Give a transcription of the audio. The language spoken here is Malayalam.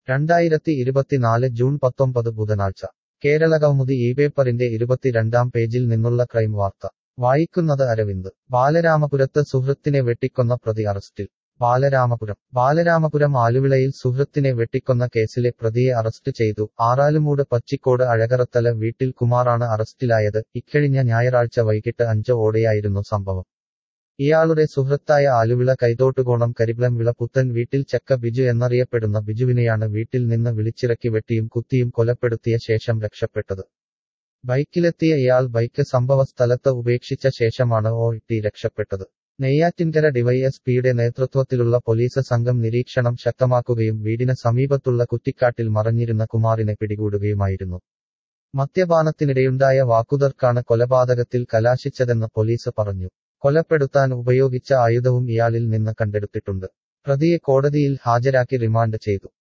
രണ്ടായിരത്തി ഇരുപത്തിനാല് ജൂൺ പത്തൊമ്പത് ബുധനാഴ്ച കേരള കൗമുദി ഈ പേപ്പറിന്റെ ഇരുപത്തിരണ്ടാം പേജിൽ നിന്നുള്ള ക്രൈം വാർത്ത വായിക്കുന്നത് അരവിന്ദ് ബാലരാമപുരത്ത് സുഹൃത്തിനെ വെട്ടിക്കൊന്ന പ്രതി അറസ്റ്റിൽ ബാലരാമപുരം ബാലരാമപുരം ആലുവിളയിൽ സുഹൃത്തിനെ വെട്ടിക്കൊന്ന കേസിലെ പ്രതിയെ അറസ്റ്റ് ചെയ്തു ആറാലുമൂട് പച്ചിക്കോട് അഴകറത്തല വീട്ടിൽ കുമാറാണ് അറസ്റ്റിലായത് ഇക്കഴിഞ്ഞ ഞായറാഴ്ച വൈകിട്ട് അഞ്ച് ഓടെയായിരുന്നു സംഭവം ഇയാളുടെ സുഹൃത്തായ ആലുവിള കൈതോട്ടുകോണം കരിബ്ലം വിള പുത്തൻ വീട്ടിൽ ചക്ക ബിജു എന്നറിയപ്പെടുന്ന ബിജുവിനെയാണ് വീട്ടിൽ നിന്ന് വിളിച്ചിറക്കി വെട്ടിയും കുത്തിയും കൊലപ്പെടുത്തിയ ശേഷം രക്ഷപ്പെട്ടത് ബൈക്കിലെത്തിയ ഇയാൾ ബൈക്ക് സംഭവ സ്ഥലത്ത് ഉപേക്ഷിച്ച ശേഷമാണ് ഓ ഇട്ടി രക്ഷപ്പെട്ടത് നെയ്യാറ്റിൻകര ഡിവൈഎസ്പിയുടെ നേതൃത്വത്തിലുള്ള പോലീസ് സംഘം നിരീക്ഷണം ശക്തമാക്കുകയും വീടിന് സമീപത്തുള്ള കുറ്റിക്കാട്ടിൽ മറഞ്ഞിരുന്ന കുമാറിനെ പിടികൂടുകയുമായിരുന്നു മദ്യപാനത്തിനിടെയുണ്ടായ വാക്കുതർക്കാണ് കൊലപാതകത്തിൽ കലാശിച്ചതെന്ന് പോലീസ് പറഞ്ഞു കൊലപ്പെടുത്താൻ ഉപയോഗിച്ച ആയുധവും ഇയാളിൽ നിന്ന് കണ്ടെടുത്തിട്ടുണ്ട് പ്രതിയെ കോടതിയിൽ ഹാജരാക്കി റിമാൻഡ് ചെയ്തു